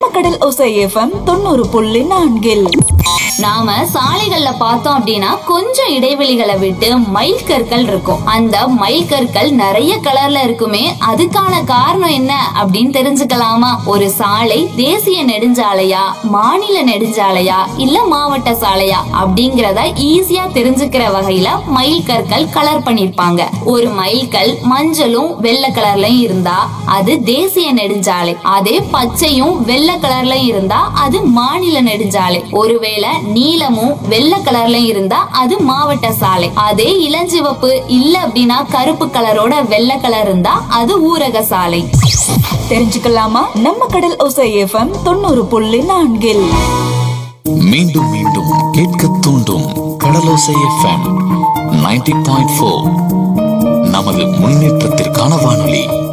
நம்ம கடல் ஒசை எஃப்எம் தொண்ணூறு புள்ளி நான்கில் நாம சாலைகள்ல பார்த்தோம் அப்படின்னா கொஞ்சம் இடைவெளிகளை விட்டு மைல் கற்கள் இருக்கும் அந்த மைல் கற்கள் நிறைய கலர்ல இருக்குமே அதுக்கான காரணம் என்ன அப்படின்னு தெரிஞ்சுக்கலாமா ஒரு சாலை தேசிய நெடுஞ்சாலையா மாநில நெடுஞ்சாலையா இல்ல மாவட்ட சாலையா அப்படிங்கறத ஈஸியா தெரிஞ்சுக்கிற வகையில மைல் கற்கள் கலர் பண்ணிருப்பாங்க ஒரு மைல் கல் மஞ்சளும் வெள்ளை கலர்லயும் இருந்தா அது தேசிய நெடுஞ்சாலை அதே பச்சையும் வெள்ளை கலர்லயும் இருந்தா அது மாநில நெடுஞ்சாலை ஒருவேளை நீலமும் வெள்ளை கலர்லயும் இருந்தா அது மாவட்ட சாலை அதே இளஞ்சிவப்பு இல்ல அப்படின்னா கருப்பு கலரோட வெள்ளை கலர் இருந்தா அது ஊரக சாலை தெரிஞ்சுக்கலாமா நம்ம கடல் ஒசை எஃப்எம் தொண்ணூறு புள்ளி நான்கில் மீண்டும் மீண்டும் கேட்க தூண்டும் Kadalosai F M ninety point four நமது முன்னேற்றத்திற்கான வானொலி